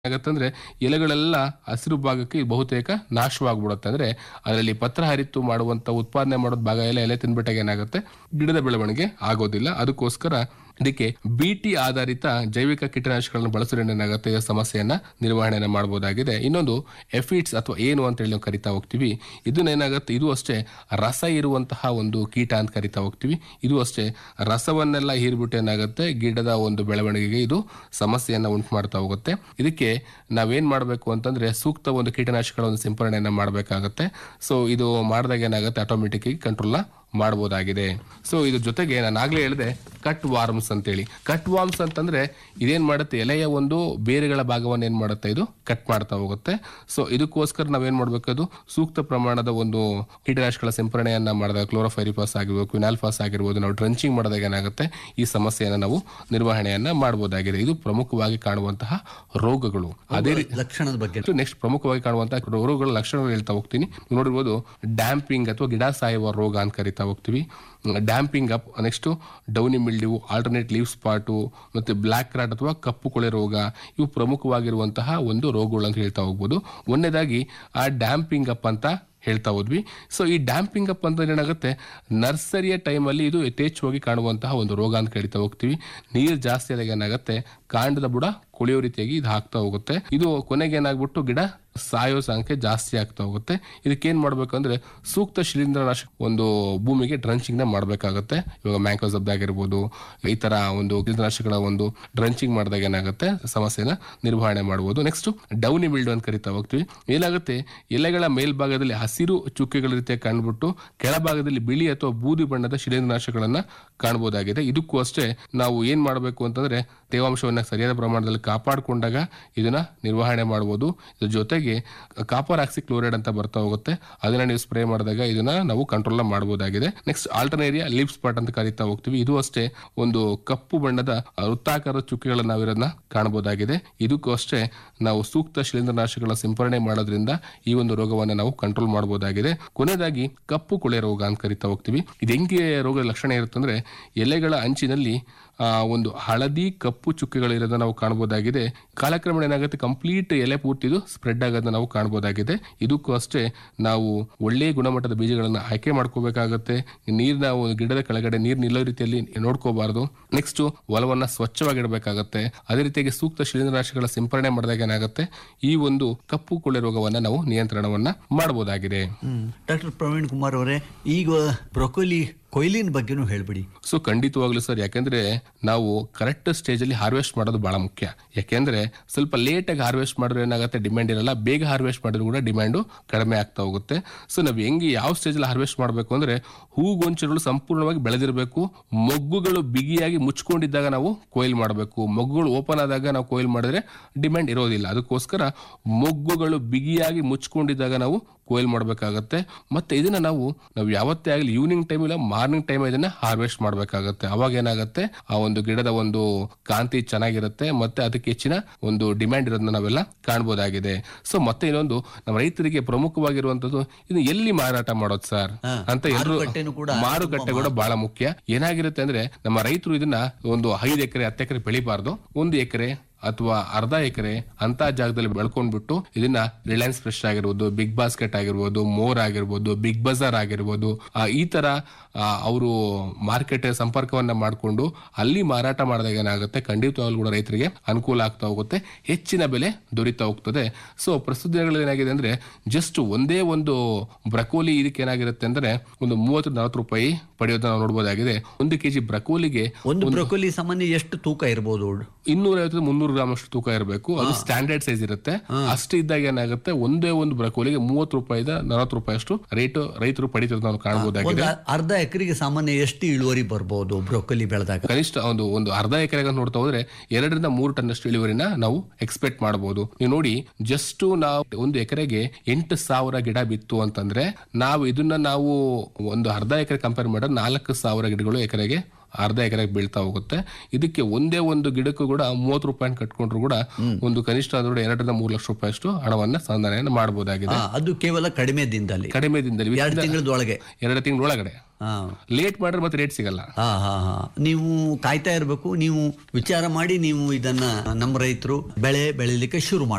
ಆಗತ್ತಂದ್ರೆ ಎಲೆಗಳೆಲ್ಲ ಹಸಿರು ಭಾಗಕ್ಕೆ ಬಹುತೇಕ ನಾಶವಾಗ್ಬಿಡುತ್ತೆ ಅಂದ್ರೆ ಅದರಲ್ಲಿ ಪತ್ರ ಹರಿತು ಮಾಡುವಂತ ಉತ್ಪಾದನೆ ಮಾಡೋದ್ ಭಾಗ ಎಲ್ಲ ಎಲೆ ತಿನ್ಬಿಟ್ಟಾಗ ಏನಾಗುತ್ತೆ ಗಿಡದ ಬೆಳವಣಿಗೆ ಆಗೋದಿಲ್ಲ ಅದಕ್ಕೋಸ್ಕರ ಇದಕ್ಕೆ ಬಿಟಿ ಆಧಾರಿತ ಜೈವಿಕ ಕೀಟನಾಶಕಗಳನ್ನು ಬಳಸೋದ್ರಿಂದ ಏನಾಗುತ್ತೆ ಈ ಸಮಸ್ಯೆಯನ್ನ ನಿರ್ವಹಣೆಯನ್ನ ಮಾಡಬಹುದಾಗಿದೆ ಇನ್ನೊಂದು ಎಫಿಡ್ಸ್ ಅಥವಾ ಏನು ಅಂತ ಹೇಳಿ ನಾವು ಕರಿತಾ ಹೋಗ್ತೀವಿ ಇದನ್ನ ಏನಾಗುತ್ತೆ ಇದು ಅಷ್ಟೇ ರಸ ಇರುವಂತಹ ಒಂದು ಕೀಟ ಅಂತ ಕರಿತಾ ಹೋಗ್ತೀವಿ ಇದು ಅಷ್ಟೇ ರಸವನ್ನೆಲ್ಲ ಹೀರ್ಬಿಟ್ಟು ಏನಾಗುತ್ತೆ ಗಿಡದ ಒಂದು ಬೆಳವಣಿಗೆಗೆ ಇದು ಸಮಸ್ಯೆಯನ್ನ ಉಂಟು ಮಾಡ್ತಾ ಹೋಗುತ್ತೆ ಇದಕ್ಕೆ ನಾವೇನ್ ಮಾಡಬೇಕು ಅಂತಂದ್ರೆ ಸೂಕ್ತ ಒಂದು ಕೀಟನಾಶಕಗಳ ಒಂದು ಸಿಂಪರಣೆಯನ್ನ ಮಾಡಬೇಕಾಗತ್ತೆ ಸೊ ಇದು ಮಾಡಿದಾಗ ಏನಾಗುತ್ತೆ ಆಟೋಮೆಟಿಕ್ ಕಂಟ್ರೋಲ್ ಮಾಡಬಹುದಾಗಿದೆ ಸೊ ಇದ್ರ ಜೊತೆಗೆ ನಾನು ಆಗ್ಲೇ ಹೇಳಿದೆ ಕಟ್ ವಾರ್ಮ್ಸ್ ಅಂತೇಳಿ ಕಟ್ ವಾರ್ಮ್ಸ್ ಅಂತಂದ್ರೆ ಇದೇನ್ ಮಾಡುತ್ತೆ ಎಲೆಯ ಒಂದು ಬೇರುಗಳ ಭಾಗವನ್ನು ಏನ್ ಮಾಡುತ್ತೆ ಇದು ಕಟ್ ಮಾಡ್ತಾ ಹೋಗುತ್ತೆ ಸೊ ಇದಕ್ಕೋಸ್ಕರ ನಾವೇನ್ ಮಾಡ್ಬೇಕು ಅದು ಸೂಕ್ತ ಪ್ರಮಾಣದ ಒಂದು ಕೀಟನಾಶಕಗಳ ಸಿಂಪರಣೆಯನ್ನ ಮಾಡಿದಾಗ ಕ್ಲೋರೋಫೈರಿಫಾಸ್ ಆಗಿರ್ಬೋದು ಕ್ವಿನಾಲ್ಫಾಸ್ ಆಗಿರ್ಬೋದು ನಾವು ಡ್ರಂಚಿಂಗ್ ಮಾಡಿದಾಗ ಏನಾಗುತ್ತೆ ಈ ಸಮಸ್ಯೆಯನ್ನ ನಾವು ನಿರ್ವಹಣೆಯನ್ನ ಮಾಡಬಹುದಾಗಿದೆ ಇದು ಪ್ರಮುಖವಾಗಿ ಕಾಣುವಂತಹ ರೋಗಗಳು ಅದೇ ರೀತಿ ಲಕ್ಷಣದ ಬಗ್ಗೆ ನೆಕ್ಸ್ಟ್ ಪ್ರಮುಖವಾಗಿ ಕಾಣುವಂತಹ ರೋಗಗಳ ಲಕ್ಷಣಗಳು ಹೇಳ್ತಾ ಹೋಗ್ತೀನಿ ನೀವು ನೋಡಿರ್ಬೋದು ಡ್ಯಾಂಪಿಂಗ್ ಅಥವಾ ಗಿಡ ಸಾಯುವ ರೋಗ ಅಂತ ಕರಿತಾ ಹೋಗ್ತೀವಿ damping off next downy mildew alternate leaf spot ಮತ್ತೆ ಬ್ಲ್ಯಾಕ್ ರಾಟ್ ಅಥವಾ ಕಪ್ಪು ಕೊಳೆ ರೋಗ ಇವು ಪ್ರಮುಖವಾಗಿರುವಂತಹ ಒಂದು ರೋಗಗಳು ಅಂತ ಹೇಳ್ತಾ ಹೋಗ್ಬೋದು ಒಂದನೇದಾಗಿ ಆ ಡ್ಯಾಂಪಿಂಗ್ ಅಪ್ ಅಂತ ಹೇಳ್ತಾ ಹೋದ್ವಿ ಸೊ ಈ ಡ್ಯಾಂಪಿಂಗ್ ಅಪ್ ಅಂತ ಏನಾಗುತ್ತೆ ನರ್ಸರಿಯ ಟೈಮಲ್ಲಿ ಇದು ಯಥೇಚ್ಛವಾಗಿ ಕಾಣುವಂತಹ ಒಂದು ರೋಗ ಅಂತ ಕರಿತಾ ಹೋಗ್ತೀವಿ ನೀರು ಜಾಸ್ತಿ ಆದಾಗ ಏನಾಗುತ್ತೆ ಕಾಂಡದ ಬುಡ ಕೊಳೆಯೋ ರೀತಿಯಾಗಿ ಇದು ಹಾಕ್ತಾ ಹೋಗುತ್ತೆ ಇದು ಕೊನೆಗೆ ಏನಾಗ್ಬಿಟ್ಟು ಗಿಡ ಸಾಯೋ ಸಂಖ್ಯೆ ಜಾಸ್ತಿ ಆಗ್ತಾ ಹೋಗುತ್ತೆ ಇದಕ್ಕೆ ಏನ್ ಮಾಡ್ಬೇಕಂದ್ರೆ ಸೂಕ್ತ ಶಿಲೀಂಧ್ರನಾಶಕ ಒಂದು ಭೂಮಿಗೆ ಡ್ರಂಚಿಂಗ್ ನ ಮಾಡ್ಬೇಕಾಗತ್ತೆ ಇವಾಗ ಮ್ಯಾಂಕೋಸಬ್ದ ಆಗಿರ್ಬೋದು ಈ ತರ ಒಂದು ಕೀಟನಾಶಕಗಳ ಒಂದು ಡ್ರಂಚಿಂಗ್ ಮಾಡಿದಾಗ ಏನಾಗುತ್ತೆ ಸಮಸ್ಯೆನ ನಿರ್ವಹಣೆ ಮಾಡಬಹುದು ನೆಕ್ಸ್ಟ್ ಡೌನಿ ಬಿಲ್ಡ್ ಅಂತ ಕರಿತಾ ಹೋಗ್ತೀವಿ ಏನಾಗುತ್ತೆ ಎಲೆಗಳ ಮೇಲ್ಭಾಗದಲ್ಲಿ ಹಸಿರು ಚುಕ್ಕೆಗಳ ರೀತಿಯ ಕಾಣ್ಬಿಟ್ಟು ಕೆಳಭಾಗದಲ್ಲಿ ಬಿಳಿ ಅಥವಾ ಬೂದಿ ಬಣ್ಣದ ಶಿಲೀಂಧ್ರನಾಶಕಗಳನ್ನ ಕಾಣಬಹುದಾಗಿದೆ ಇದಕ್ಕೂ ಅಷ್ಟೇ ನಾವು ಏನ್ ಮಾಡಬೇಕು ಅಂತಂದ್ರೆ ತೇವಾಂಶವನ್ನ ಸರಿಯಾದ ಪ್ರಮಾಣದಲ್ಲಿ ಕಾಪಾಡಿಕೊಂಡಾಗ ಇದನ್ನ ನಿರ್ವಹಣೆ ಮಾಡಬಹುದು ಇದ್ರ ಜೊತೆಗೆ ಕಾಪರ್ ಆಕ್ಸಿ ಕ್ಲೋರೈಡ್ ಅಂತ ಬರ್ತಾ ಹೋಗುತ್ತೆ ಅದನ್ನ ನೀವು ಸ್ಪ್ರೇ ಮಾಡಿದಾಗ ಇದನ್ನ ನಾವು ಕಂಟ್ರೋಲ್ ಮಾಡಬಹುದಾಗಿದೆ ನೆಕ್ಸ್ಟ್ ಆಲ್ಟರ್ನೇರಿಯಾ ಲೀಪ್ ಸ್ಪಾಟ್ ಅಂತ ಕರಿತಾ ಹೋಗ್ತೀವಿ ಇದು ಅಷ್ಟೇ ಒಂದು ಕಪ್ಪು ಬಣ್ಣದ ವೃತ್ತಾಕಾರದ ಚುಕ್ಕೆಗಳನ್ನ ನಾವು ಇದನ್ನ ಕಾಣಬಹುದಾಗಿದೆ ಇದಕ್ಕೂ ಅಷ್ಟೇ ನಾವು ಸೂಕ್ತ ಶಿಲೀಂಧ್ರನಾಶಕಗಳ ಸಿಂಪರಣೆ ಮಾಡೋದ್ರಿಂದ ಈ ಒಂದು ರೋಗವನ್ನ ನಾವು ಕಂಟ್ರೋಲ್ ಮಾಡಬಹುದಾಗಿದೆ ಕೊನೆಯದಾಗಿ ಕಪ್ಪು ಕೊಳೆ ರೋಗ ಅಂತ ಕರಿತಾ ಹೋಗ್ತೀವಿ ಇದು ಹೆಂಗೆ ರೋಗದ ಲಕ್ಷಣ ಇರುತ್ತಂದ್ರೆ ಎಲೆಗಳ ಅಂಚಿನಲ್ಲಿ ಆ, ಒಂದು ಹಳದಿ ಕಪ್ಪು ಚುಕ್ಕೆಗಳಿರೋದನ್ನ ನಾವು ಕಾಣಬಹುದಾಗಿದೆ ಕಾಲಕ್ರಮೇಣ ಏನಾಗುತ್ತೆ ಕಂಪ್ಲೀಟ್ ಎಲೆ ಪೂರ್ತಿ ಇದು ಸ್ಪ್ರೆಡ್ ಆಗೋದನ್ನ ನಾವು ಕಾಣಬಹುದಾಗಿದೆ ಇದಕ್ಕೂ ಅಷ್ಟೇ ನಾವು ಒಳ್ಳೆಯ ಗುಣಮಟ್ಟದ ಬೀಜಗಳನ್ನ ಆಯ್ಕೆ ಮಾಡ್ಕೋಬೇಕಾಗತ್ತೆ ನೀರಿನ ಒಂದು ಗಿಡದ ಕೆಳಗಡೆ ನೀರು ನಿಲ್ಲೋ ರೀತಿಯಲ್ಲಿ ನೋಡ್ಕೋಬಾರದು ನೆಕ್ಸ್ಟ್ ಹೊಲವನ್ನ ಸ್ವಚ್ಛವಾಗಿಡಬೇಕಾಗತ್ತೆ ಅದೇ ರೀತಿಯಾಗಿ ಸೂಕ್ತ ಶಿಲೀಂಧ್ರನಾಶಕಗಳ ಸಿಂಪರಣೆ ಮಾಡಿದಾಗ ಏನಾಗುತ್ತೆ ಈ ಒಂದು ಕಪ್ಪು ಕೊಳೆ ರೋಗವನ್ನ ನಾವು ನಿಯಂತ್ರಣವನ್ನ ಮಾಡಬಹುದಾಗಿದೆ ಡಾಕ್ಟರ್ ಪ್ರವೀಣ್ ಕುಮಾರ್ ಅವರೇ ಈಗ ಬ್ರೊಕೊಲಿ ಕೊಯ್ಲಿನ ಬಗ್ಗೆನೂ ಹೇಳ್ಬಿಡಿ ಸೊ ಖಂಡಿತವಾಗ್ಲೂ ಸರ್ ಯಾಕೆಂದ್ರೆ ನಾವು ಕರೆಕ್ಟ್ ಸ್ಟೇಜ್ ಅಲ್ಲಿ ಹಾರ್ವೆಸ್ಟ್ ಮಾಡೋದು ಬಹಳ ಮುಖ್ಯ ಯಾಕೆಂದ್ರೆ ಸ್ವಲ್ಪ ಲೇಟ್ ಆಗಿ ಹಾರ್ವೆಸ್ಟ್ ಮಾಡಿದ್ರೆ ಏನಾಗುತ್ತೆ ಡಿಮ್ಯಾಂಡ್ ಇರಲ್ಲ ಬೇಗ ಹಾರ್ವೆಸ್ಟ್ ಮಾಡಿದ್ರು ಕೂಡ ಡಿಮ್ಯಾಂಡ್ ಕಡಿಮೆ ಆಗ್ತಾ ಹೋಗುತ್ತೆ ಸೊ ನಾವು ಹೆಂಗೆ ಯಾವ ಸ್ಟೇಜ್ ಅಲ್ಲಿ ಹಾರ್ವೆಸ್ಟ್ ಮಾಡಬೇಕು ಅಂದ್ರೆ ಹೂಗೊಂಚಗಳು ಸಂಪೂರ್ಣವಾಗಿ ಬೆಳೆದಿರಬೇಕು ಮೊಗ್ಗುಗಳು ಬಿಗಿಯಾಗಿ ಮುಚ್ಕೊಂಡಿದ್ದಾಗ ನಾವು ಕೊಯ್ಲ್ ಮಾಡಬೇಕು ಮೊಗ್ಗುಗಳು ಓಪನ್ ಆದಾಗ ನಾವು ಕೊಯ್ಲ್ ಮಾಡಿದ್ರೆ ಡಿಮ್ಯಾಂಡ್ ಇರೋದಿಲ್ಲ ಅದಕ್ಕೋಸ್ಕರ ಮೊಗ್ಗುಗಳು ಬಿಗಿಯಾಗಿ ಮುಚ್ಕೊಂಡಿದ್ದಾಗ ನಾವು ಕೊಯ್ಲ್ ಮಾಡಬೇಕಾಗತ್ತೆ ಮತ್ತೆ ಇದನ್ನ ನಾವು ನಾವು ಯಾವತ್ತೇ ಆಗಲಿ ಈವ್ನಿಂಗ್ ಟೈಮ್ ಇಲ್ಲ ಮಾರ್ನಿಂಗ್ ಟೈಮ್ ಇದನ್ನ ಹಾರ್ವೆಸ್ಟ್ ಮಾಡಬೇಕಾಗತ್ತೆ ಅವಾಗ ಏನಾಗುತ್ತೆ ಆ ಒಂದು ಗಿಡದ ಒಂದು ಕಾಂತಿ ಚೆನ್ನಾಗಿರುತ್ತೆ ಮತ್ತೆ ಅದಕ್ಕೆ ಹೆಚ್ಚಿನ ಒಂದು ಡಿಮ್ಯಾಂಡ್ ಇರೋದನ್ನ ನಾವೆಲ್ಲ ಕಾಣಬಹುದಾಗಿದೆ ಸೊ ಮತ್ತೆ ಇನ್ನೊಂದು ನಮ್ಮ ರೈತರಿಗೆ ಪ್ರಮುಖವಾಗಿರುವಂತದ್ದು ಇದು ಎಲ್ಲಿ ಮಾರಾಟ ಮಾಡೋದು ಸರ್ ಅಂತ ಎಲ್ಲರೂ ಮಾರುಕಟ್ಟೆನೂ ಕೂಡ ಮಾರುಕಟ್ಟೆ ಕೂಡ ಬಹಳ ಮುಖ್ಯ ಏನಾಗಿರುತ್ತೆ ಅಂದ್ರೆ ನಮ್ಮ ರೈತರು ಇದನ್ನ ಒಂದು ಐದು ಎಕರೆ ಹತ್ತು ಎಕರೆ ಬೆಳಿಬಾರ್ದು ಒಂದು ಎಕರೆ ಅಥವಾ ಅರ್ಧ ಎಕರೆ ಅಂತ ಜಾಗದಲ್ಲಿ ಬೆಳ್ಕೊಂಡ್ಬಿಟ್ಟು ಇದನ್ನ ರಿಲಯನ್ಸ್ ಫ್ರೆಶ್ ಆಗಿರ್ಬೋದು ಬಿಗ್ ಬಾಸ್ಕೆಟ್ ಆಗಿರ್ಬೋದು ಮೋರ್ ಆಗಿರ್ಬೋದು ಬಿಗ್ ಬಜಾರ್ ಆಗಿರ್ಬೋದು ಆ, ಈ ತರ ಅವರು ಮಾರ್ಕೆಟ್ ಸಂಪರ್ಕವನ್ನ ಮಾಡಿಕೊಂಡು ಅಲ್ಲಿ ಮಾರಾಟ ಮಾಡಿದಾಗ ಏನಾಗುತ್ತೆ ಖಂಡಿತವಾಗ್ಲೂ ಕೂಡ ರೈತರಿಗೆ ಅನುಕೂಲ ಆಗ್ತಾ ಹೋಗುತ್ತೆ ಹೆಚ್ಚಿನ ಬೆಲೆ ದೊರೀತಾ ಹೋಗ್ತದೆ ಸೊ ಪ್ರಸ್ತುತ ದಿನಗಳಲ್ಲಿ ಏನಾಗಿದೆ ಅಂದ್ರೆ ಜಸ್ಟ್ ಒಂದೇ ಒಂದು ಬ್ರಕೋಲಿ ಇದಕ್ಕೆ ಏನಾಗಿರುತ್ತೆ ಅಂದ್ರೆ ಒಂದು ಮೂವತ್ತು ನಲವತ್ತು ರೂಪಾಯಿ ಪಡೆಯೋದನ್ನ ನಾವು ನೋಡಬಹುದಾಗಿದೆ ಒಂದು ಕೆಜಿ ಬ್ರಕೋಲಿಗೆ ಒಂದು ಬ್ರೊಕೊಲಿ ಸಾಮಾನ್ಯ ಎಷ್ಟು ತೂಕ ಇರ್ಬೋದು ಇನ್ನೂರ ಐವತ್ತು ಮುನ್ನೂರು ಗ್ರಾಮ್ ಅಷ್ಟು ತೂಕ ಇರಬೇಕು ಅದು ಸ್ಟ್ಯಾಂಡರ್ಡ್ ಸೈಜ್ ಇರುತ್ತೆ ಅಷ್ಟು ಇದ್ದಾಗ ಏನಾಗುತ್ತೆ ಒಂದೇ ಒಂದು ಬ್ರಕೋಲಿಗೆ ಮೂವತ್ತು ರೂಪಾಯಿಂದ ನಲವತ್ತು ರೂಪಾಯಿ ಅಷ್ಟು ರೇಟ್ ರೈತರು ಪಡಿತಿರೋದು ನಾವು ಕಾಣಬಹುದಾಗಿದೆ ಒಂದು ಅರ್ಧ ಎಕರೆಗೆ ಸಾಮಾನ್ಯ ಎಷ್ಟು ಇಳುವರಿ ಬರ್ಬೋದು ಬ್ರೊಕೊಲಿ ಬೆಳೆದಾಗ ಕನಿಷ್ಠ ಒಂದು ಒಂದು ಅರ್ಧ ಎಕರೆಗೆ ನೋಡ್ತಾ ಹೋದ್ರೆ ಎರಡರಿಂದ ಮೂರು ಟನ್ ಅಷ್ಟು ಇಳುವರಿನ ನಾವು ಎಕ್ಸ್ಪೆಕ್ಟ್ ಮಾಡಬಹುದು ನೀವು ನೋಡಿ ಜಸ್ಟ್ ನಾವು ಒಂದು ಎಕರೆಗೆ ಎಂಟು ಸಾವಿರ ಗಿಡ ಬಿತ್ತು ಅಂತಂದ್ರೆ ನಾವು ಇದನ್ನ ನಾವು ಒಂದು ಅರ್ಧ ಎಕರೆ ಕಂಪೇರ್ ಮಾಡಿದ್ರೆ ನಾಲ್ಕು ಸಾವಿರ ಗಿಡಗಳು ಎಕರೆಗೆ ಅರ್ಧ ಎಕರೆಗೆ ಬೀಳ್ತಾ ಹೋಗುತ್ತೆ ಇದಕ್ಕೆ ಒಂದೇ ಒಂದು ಗಿಡಕ್ಕೂ ಕೂಡ ಮೂವತ್ತು ರೂಪಾಯಿ ಕಟ್ಕೊಂಡ್ರು ಕೂಡ ಒಂದು ಕನಿಷ್ಠ ಅಂದ್ರೆ ಎರಡರಿಂದ ಮೂರು ಲಕ್ಷ ರೂಪಾಯಿ ಅಷ್ಟು ಹಣವನ್ನ ಸಂಧಾನ ಮಾಡಬಹುದಾಗಿದೆ ಆ, ಅದು ಕೇವಲ ಕಡಿಮೆ ದಿನದಲ್ಲಿ ಕಡಿಮೆ ದಿನದಲ್ಲಿ ಎರಡು ತಿಂಗಳದೊಳಗೆ ಎರಡು ತಿಂಗಳೊಳಗಡೆ ಹಾ ಲೇಟ್ ಮಾಡಿದ್ರೆ ಮತ್ತೆ ರೇಟ್ ಸಿಗಲ್ಲ ಹಾ ಹಾ ಹಾ ನೀವು ಕಾಯ್ತಾ ಇರಬೇಕು ನೀವು ವಿಚಾರ ಮಾಡಿ ನೀವು ಇದನ್ನ ನಮ್ಮ ರೈತರು ಬೆಳೆ ಬೆಳಿಲಿಕ್ಕೆ ಶುರು